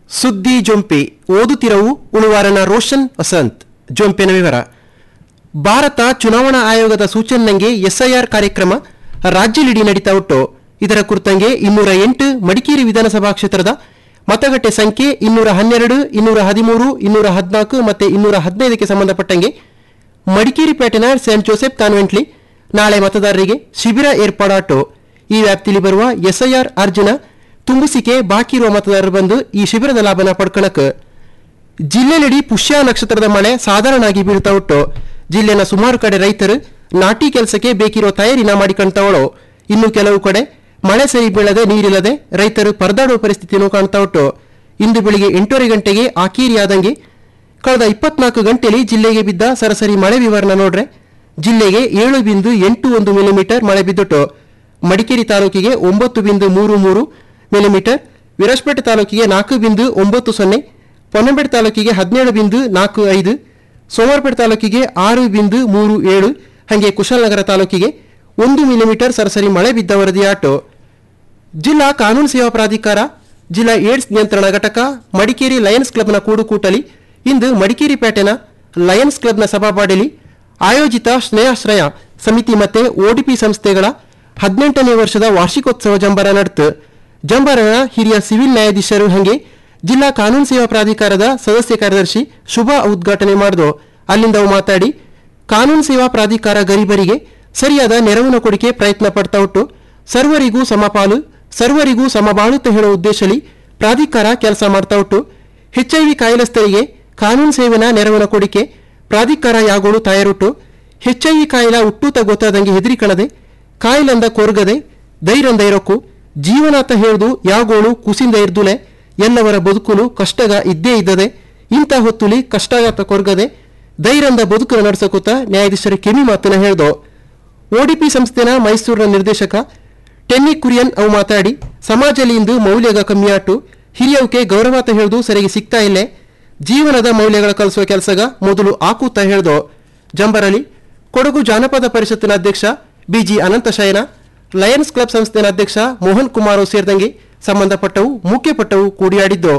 ಸುದ್ದಿ ಜೊಂಪೆ ಓದುತ್ತಿರವು ಉಳುವಾರನ ರೋಷನ್ ವಸಂತ್ ಜೊಂಪೆನ ವಿವರ ಭಾರತ ಚುನಾವಣಾ ಆಯೋಗದ ಸೂಚನೆಗೆ ಎಸ್ಐಆರ್ ಕಾರ್ಯಕ್ರಮ ರಾಜ್ಯಲಿಡಿ ನಡೀತಾ ಉಂಟು ಇದರ ಕುರಿತಂಗೆ ಇನ್ನೂರ ಎಂಟು ಮಡಿಕೇರಿ ವಿಧಾನಸಭಾ ಕ್ಷೇತ್ರದ ಮತಗಟ್ಟೆ ಸಂಖ್ಯೆ ಇನ್ನೂರ ಹನ್ನೆರಡು ಇನ್ನೂರ ಹದಿಮೂರು ಇನ್ನೂರ ಹದಿನಾಲ್ಕು ಮತ್ತೆ ಇನ್ನೂರ ಹದಿನೈದಕ್ಕೆ ಸಂಬಂಧಪಟ್ಟಂಗೆ ಮಡಿಕೇರಿ ಪೇಟೆನ ಸೇಂಟ್ ಜೋಸೆಫ್ ಕಾನ್ವೆಂಟ್ಲಿ ನಾಳೆ ಮತದಾರರಿಗೆ ಶಿಬಿರ ಏರ್ಪಾಡಾಟು ಈ ವ್ಯಾಪ್ತಿಯಲ್ಲಿ ಬರುವ ಎಸ್ಐಆರ್ ಅರ್ಜಿನ ತುಂಬಿಸಿಕೆ ಬಾಕಿ ಇರುವ ಮತದಾರರು ಬಂದು ಈ ಶಿಬಿರದ ಲಾಭನ ಪಡ್ಕೊಳಕ್ ಜಿಲ್ಲೆಯಲ್ಲಿಡೀ ಪುಷ್ಯ ನಕ್ಷತ್ರದ ಮಳೆ ಸಾಧಾರಣವಾಗಿ ಬೀಳ್ತಾ ಉಂಟು ಜಿಲ್ಲೆನ ಸುಮಾರು ಕಡೆ ರೈತರು ನಾಟಿ ಕೆಲಸಕ್ಕೆ ಬೇಕಿರೋ ತಯಾರಿನ ಮಾಡಿಕೊಂತವಳು ಇನ್ನು ಕೆಲವು ಕಡೆ ಮಳೆ ಸರಿ ಬೀಳದೆ ನೀರಿಲ್ಲದೆ ರೈತರು ಪರದಾಡುವ ಪರಿಸ್ಥಿತಿಯನ್ನು ಕಾಣ್ತಾ ಉಂಟು ಇಂದು ಬೆಳಿಗ್ಗೆ ಎಂಟೂವರೆ ಗಂಟೆಗೆ ಆಕೀರಿಯಾದಂಗೆ ಕಳೆದ ಇಪ್ಪತ್ನಾಲ್ಕು ಗಂಟೆಯಲ್ಲಿ ಜಿಲ್ಲೆಗೆ ಬಿದ್ದ ಸರಾಸರಿ ಮಳೆ ವಿವರಣ ನೋಡ್ರೆ ಜಿಲ್ಲೆಗೆ ಏಳು ಬಿಂದು ಎಂಟು ಒಂದು ಮಿಲಿಮೀಟರ್ ಮಳೆ ಬಿದ್ದುಟ್ಟು ಮಡಿಕೇರಿ ತಾಲೂಕಿಗೆ ಒಂಬತ್ತು ಬಿಂದು ಮೂರು ಮೂರು ಮಿಲಿಮೀಟರ್ ವಿರಾಜಪೇಟೆ ತಾಲೂಕಿಗೆ ನಾಲ್ಕು ಬಿಂದು ಒಂಬತ್ತು ಸೊನ್ನೆ ಪೊನ್ನಂಪೇಟೆ ತಾಲೂಕಿಗೆ ಹದಿನೇಳು ಬಿಂದು ನಾಲ್ಕು ಐದು ಸೋಮವಾರಪೇಟೆ ತಾಲೂಕಿಗೆ ಆರು ಬಿಂದು ಮೂರು ಏಳು ಹಾಗೆ ಕುಶಾಲನಗರ ತಾಲೂಕಿಗೆ ಒಂದು ಮಿಲಿಮೀಟರ್ ಸರಾಸರಿ ಮಳೆ ಬಿದ್ದ ವರದಿಯಾಟು ಜಿಲ್ಲಾ ಕಾನೂನು ಸೇವಾ ಪ್ರಾಧಿಕಾರ ಜಿಲ್ಲಾ ಏಡ್ಸ್ ನಿಯಂತ್ರಣ ಘಟಕ ಮಡಿಕೇರಿ ಲಯನ್ಸ್ ಕ್ಲಬ್ನ ಕೂಡುಕೂಟಲಿ ಇಂದು ಮಡಿಕೇರಿ ಪೇಟೆನ ಲಯನ್ಸ್ ಕ್ಲಬ್ನ ಸಭಾಪಾಡಿಲಿ ಆಯೋಜಿತ ಸ್ನೇಹಾಶ್ರಯ ಸಮಿತಿ ಮತ್ತೆ ಒಡಿಪಿ ಸಂಸ್ಥೆಗಳ ಹದಿನೆಂಟನೇ ವರ್ಷದ ವಾರ್ಷಿಕೋತ್ಸವ ಜಂಬರ ನಡೆತು ಜಂಬರನ ಹಿರಿಯ ಸಿವಿಲ್ ನ್ಯಾಯಾಧೀಶರು ಹಂಗೆ ಜಿಲ್ಲಾ ಕಾನೂನು ಸೇವಾ ಪ್ರಾಧಿಕಾರದ ಸದಸ್ಯ ಕಾರ್ಯದರ್ಶಿ ಶುಭ ಉದ್ಘಾಟನೆ ಮಾಡಿದ್ರು ಅಲ್ಲಿಂದ ಅವು ಮಾತಾಡಿ ಕಾನೂನು ಸೇವಾ ಪ್ರಾಧಿಕಾರ ಗರೀಬರಿಗೆ ಸರಿಯಾದ ನೆರವಿನ ಕೊಡಿಕೆ ಪ್ರಯತ್ನ ಪಡ್ತಾ ಉಂಟು ಸರ್ವರಿಗೂ ಸಮಪಾಲು ಸರ್ವರಿಗೂ ಸಮಬಾಳು ಅಂತ ಹೇಳೋ ಉದ್ದೇಶದಲ್ಲಿ ಪ್ರಾಧಿಕಾರ ಕೆಲಸ ಮಾಡ್ತಾ ಉಂಟು ಹೆಚ್ಐವಿ ಕಾಯಿಲಸ್ಥರಿಗೆ ಕಾನೂನು ಸೇವೆನ ನೆರವಿನ ಕೊಡಿಕೆ ಪ್ರಾಧಿಕಾರ ಯಾಗೋಳು ತಯಾರುಟ್ಟು ಹೆಚ್ಐವಿ ಕಾಯಿಲ ಹುಟ್ಟೂತ ಗೊತ್ತಾದಂಗೆ ಹೆದರಿಕಣದೆ ಕಾಯಿಲಂದ ಕೊರ್ಗದೆ ಧೈರ್ಯಂದ ಇರಕ್ಕು ಜೀವನಾತ ಹೇಳ್ದು ಯಾಗೋಳು ಕುಸಿಂದ ಇರ್ದುಲೆ ಎಲ್ಲವರ ಬದುಕುಲು ಕಷ್ಟಗ ಇದ್ದೇ ಇದ್ದದೆ ಇಂಥ ಹೊತ್ತುಲಿ ಕಷ್ಟಗಾತ ಕೊರ್ಗದೆ ಧೈರ್ಯಂದ ಬದುಕನ್ನು ನಡೆಸಕೂತ ನ್ಯಾಯಾಧೀಶರ ಕಿವಿ ಮಾತನ್ನ ಹೇಳ್ದು ಒಡಿಪಿ ಸಂಸ್ಥೆನ ಮೈಸೂರಿನ ನಿರ್ದೇಶಕ ಟೆನ್ನಿ ಕುರಿಯನ್ ಅವು ಮಾತಾಡಿ ಸಮಾಜದಲ್ಲಿ ಇಂದು ಮೌಲ್ಯಗ ಕಮ್ಮಿಯಾಟು ಹಿರಿಯವಕ್ಕೆ ಗೌರವಾತ ಹೇಳ್ದು ಸರಿಯಾಗಿ ಸಿಗ್ತಾ ಇಲ್ಲೇ ಜೀವನದ ಮೌಲ್ಯಗಳ ಕಲಿಸುವ ಕೆಲಸಗ ಮೊದಲು ಆಕೂತ ಹೇಳ್ದು ಜಂಬರಲಿ ಕೊಡಗು ಜಾನಪದ ಪರಿಷತ್ತಿನ ಅಧ್ಯಕ್ಷ ಬಿಜಿ ಅನಂತಶಯನ ಲಯನ್ಸ್ ಕ್ಲಬ್ ಸಂಸ್ಥೆನ ಅಧ್ಯಕ್ಷ ಮೋಹನ್ ಕುಮಾರ್ ಸೇರಿದಂಗೆ ಸಂಬಂಧಪಟ್ಟವು ಮುಖ್ಯಪಟ್ಟವು ಕೂಡಿಯಾಡಿದ್ದು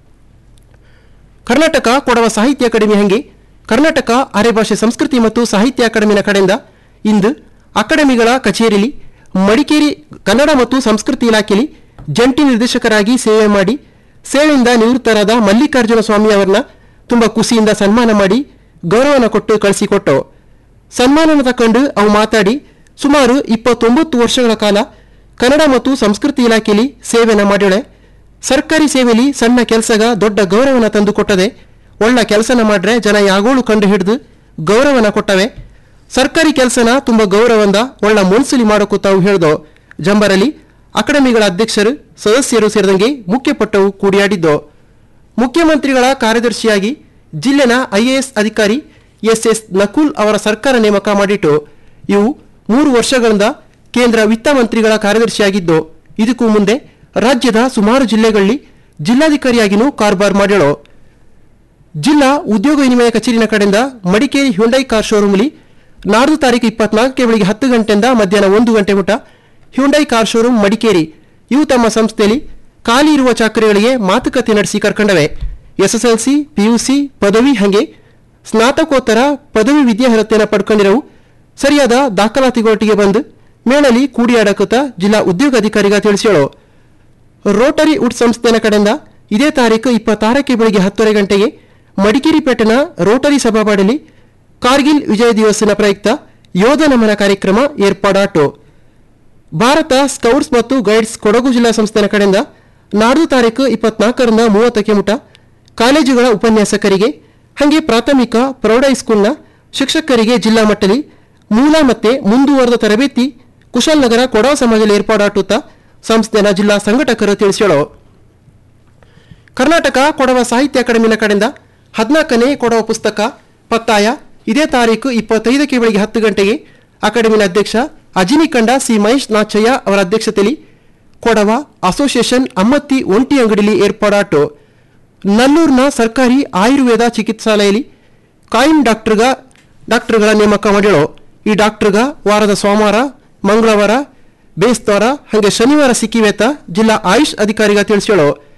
ಕರ್ನಾಟಕ ಕೊಡವ ಸಾಹಿತ್ಯ ಅಕಾಡೆಮಿ ಹಂಗೆ ಕರ್ನಾಟಕ ಅರೆಭಾಷೆ ಸಂಸ್ಕೃತಿ ಮತ್ತು ಸಾಹಿತ್ಯ ಅಕಾಡೆಮಿನ ಕಡೆಯಿಂದ ಇಂದು ಅಕಾಡೆಮಿಗಳ ಕಚೇರಿಲಿ ಮಡಿಕೇರಿ ಕನ್ನಡ ಮತ್ತು ಸಂಸ್ಕೃತಿ ಇಲಾಖೆಯಲ್ಲಿ ಜಂಟಿ ನಿರ್ದೇಶಕರಾಗಿ ಸೇವೆ ಮಾಡಿ ಸೇವೆಯಿಂದ ನಿವೃತ್ತರಾದ ಮಲ್ಲಿಕಾರ್ಜುನ ಸ್ವಾಮಿ ಅವರನ್ನ ತುಂಬ ಖುಷಿಯಿಂದ ಸನ್ಮಾನ ಮಾಡಿ ಗೌರವನ ಕೊಟ್ಟು ಕಳಿಸಿಕೊಟ್ಟು ಸನ್ಮಾನನ ತಕೊಂಡು ಅವು ಮಾತಾಡಿ ಸುಮಾರು ಇಪ್ಪತ್ತೊಂಬತ್ತು ವರ್ಷಗಳ ಕಾಲ ಕನ್ನಡ ಮತ್ತು ಸಂಸ್ಕೃತಿ ಇಲಾಖೆಯಲ್ಲಿ ಸೇವೆನ ಮಾಡ್ಯಾಳೆ ಸರ್ಕಾರಿ ಸೇವೆಯಲ್ಲಿ ಸಣ್ಣ ಕೆಲಸಗ ದೊಡ್ಡ ಗೌರವನ ತಂದು ಕೊಟ್ಟದೆ ಒಳ್ಳ ಕೆಲಸನ ಮಾಡ್ರೆ ಜನ ಯಾಗೋಳು ಕಂಡು ಹಿಡಿದು ಗೌರವನ ಕೊಟ್ಟವೆ ಸರ್ಕಾರಿ ಕೆಲಸನ ತುಂಬ ಗೌರವಂದ ಒಳ್ಳ ಮುನ್ಸುಲಿ ಮಾಡೋಕು ತಾವು ಹೇಳ್ದೋ ಜಂಬರಲ್ಲಿ ಅಕಾಡೆಮಿಗಳ ಅಧ್ಯಕ್ಷರು ಸದಸ್ಯರು ಸೇರಿದಂಗೆ ಮುಖ್ಯಪಟ್ಟವು ಕೂಡಿಯಾಡಿದ್ದು ಮುಖ್ಯಮಂತ್ರಿಗಳ ಕಾರ್ಯದರ್ಶಿಯಾಗಿ ಜಿಲ್ಲೆನ ಐಎಎಸ್ ಅಧಿಕಾರಿ ಎಸ್ ಎಸ್ ನಕುಲ್ ಅವರ ಸರ್ಕಾರ ನೇಮಕ ಮಾಡಿಟ್ಟು ಇವು ಮೂರು ವರ್ಷಗಳಿಂದ ಕೇಂದ್ರ ವಿತ್ತ ಮಂತ್ರಿಗಳ ಕಾರ್ಯದರ್ಶಿಯಾಗಿದ್ದು ಇದಕ್ಕೂ ಮುಂದೆ ರಾಜ್ಯದ ಸುಮಾರು ಜಿಲ್ಲೆಗಳಲ್ಲಿ ಜಿಲ್ಲಾಧಿಕಾರಿಯಾಗಿನೂ ಕಾರ್ಬಾರ್ ಮಾಡ್ಯಾಳು ಜಿಲ್ಲಾ ಉದ್ಯೋಗ ವಿನಿಮಯ ಕಚೇರಿನ ಕಡೆಯಿಂದ ಮಡಿಕೇರಿ ಹ್ಯುಂಡೈ ಕಾರ್ ಶೋರೂಮ್ಲಿ ನಾಡ್ದು ತಾರೀಕು ಇಪ್ಪತ್ನಾಲ್ಕಕ್ಕೆ ಬೆಳಿಗ್ಗೆ ಹತ್ತು ಗಂಟೆಯಿಂದ ಮಧ್ಯಾಹ್ನ ಒಂದು ಗಂಟೆ ಮುಟ ಹ್ಯುಂಡೈ ಕಾರ್ ಶೋರೂಮ್ ಮಡಿಕೇರಿ ಇವು ತಮ್ಮ ಸಂಸ್ಥೆಯಲ್ಲಿ ಖಾಲಿ ಇರುವ ಚಾಕರಿಗಳಿಗೆ ಮಾತುಕತೆ ನಡೆಸಿ ಕರ್ಕೊಂಡವೆ ಎಸ್ಎಸ್ಎಲ್ಸಿ ಪಿಯುಸಿ ಪದವಿ ಹಾಗೆ ಸ್ನಾತಕೋತ್ತರ ಪದವಿ ವಿದ್ಯಾರ್ಹತೆಯನ್ನು ಪಡ್ಕೊಂಡಿರವು ಸರಿಯಾದ ದಾಖಲಾತಿಗೊಟ್ಟಿಗೆ ಬಂದು ಮೇಳಲ್ಲಿ ಕೂಡಿಯಾಡಕುತ್ತ ಜಿಲ್ಲಾ ಉದ್ಯೋಗಾಧಿಕಾರಿಗ ತಿಳಿಸ್ಯಾಳು ರೋಟರಿ ವುಡ್ ಸಂಸ್ಥೆನ ಕಡೆಯಿಂದ ಇದೇ ತಾರೀಕು ಇಪ್ಪತ್ತಾರಕ್ಕೆ ಬೆಳಿಗ್ಗೆ ಹತ್ತುವರೆ ಗಂಟೆಗೆ ಮಡಿಕೇರಿ ಪೇಟೆನ ರೋಟರಿ ಸಭಾವಾಡಲಿ ಕಾರ್ಗಿಲ್ ವಿಜಯ ದಿವಸನ ಪ್ರಯುಕ್ತ ಯೋಧ ನಮನ ಕಾರ್ಯಕ್ರಮ ಏರ್ಪಾಡಾಟು ಭಾರತ ಸ್ಕೌಟ್ಸ್ ಮತ್ತು ಗೈಡ್ಸ್ ಕೊಡಗು ಜಿಲ್ಲಾ ಸಂಸ್ಥೆನ ಕಡೆಯಿಂದ ನಾಡ್ದು ತಾರೀಕು ಇಪ್ಪತ್ನಾಲ್ಕರಿಂದ ಮೂವತ್ತಕ್ಕೆ ಮುಟ ಕಾಲೇಜುಗಳ ಉಪನ್ಯಾಸಕರಿಗೆ ಹಾಗೆ ಪ್ರಾಥಮಿಕ ಪ್ರೌಢ ಹೈಸ್ಕೂಲ್ನ ಶಿಕ್ಷಕರಿಗೆ ಜಿಲ್ಲಾ ಮಟ್ಟದಲ್ಲಿ ಮೂಲ ಮತ್ತೆ ಮುಂದುವರೆದ ತರಬೇತಿ ಕುಶಾಲನಗರ ಕೊಡವ ಸಮಾಜದಲ್ಲಿ ಏರ್ಪಾಡಾಟುತ್ತಾ ಸಂಸ್ಥೆನ ಜಿಲ್ಲಾ ಸಂಘಟಕರು ತಿಳಿಸ್ಯಾಳು ಕರ್ನಾಟಕ ಕೊಡವ ಸಾಹಿತ್ಯ ಅಕಾಡೆಮಿನ ಕಡೆಯಿಂದ ಹದಿನಾಲ್ಕನೇ ಕೊಡವ ಪುಸ್ತಕ ಪತ್ತಾಯ ಇದೇ ತಾರೀಕು ಇಪ್ಪತ್ತೈದಕ್ಕೆ ಬೆಳಿಗ್ಗೆ ಹತ್ತು ಗಂಟೆಗೆ ಅಕಾಡೆಮಿನ ಅಧ್ಯಕ್ಷ ಅಜಿನಿಕಂಡ ಸಿ ಮಹೇಶ್ ನಾಚಯ್ಯ ಅವರ ಅಧ್ಯಕ್ಷತೆಯಲ್ಲಿ ಕೊಡವ ಅಸೋಸಿಯೇಷನ್ ಅಮ್ಮತ್ತಿ ಒಂಟಿ ಅಂಗಡಿಲಿ ಏರ್ಪಾಡಾಟು ನಲ್ಲೂರಿನ ಸರ್ಕಾರಿ ಆಯುರ್ವೇದ ಚಿಕಿತ್ಸಾಲಯದಲ್ಲಿ ಕಾಯಂ ಡಾಕ್ಟರ್ಗ ಡಾಕ್ಟರ್ಗಳ ನೇಮಕ ಮಾಡ್ಯಾಳು ಈ ಡಾಕ್ಟರ್ಗ ವಾರದ ಸೋಮವಾರ ಮಂಗಳವಾರ ಬೇಸ್ತವಾರ ಹಾಗೆ ಶನಿವಾರ ಸಿಕ್ಕಿವೇತ ಜಿಲ್ಲಾ ಆಯುಷ್ ಅಧಿಕಾರಿಗ ತಿಳಿಸ್ಯಾಳು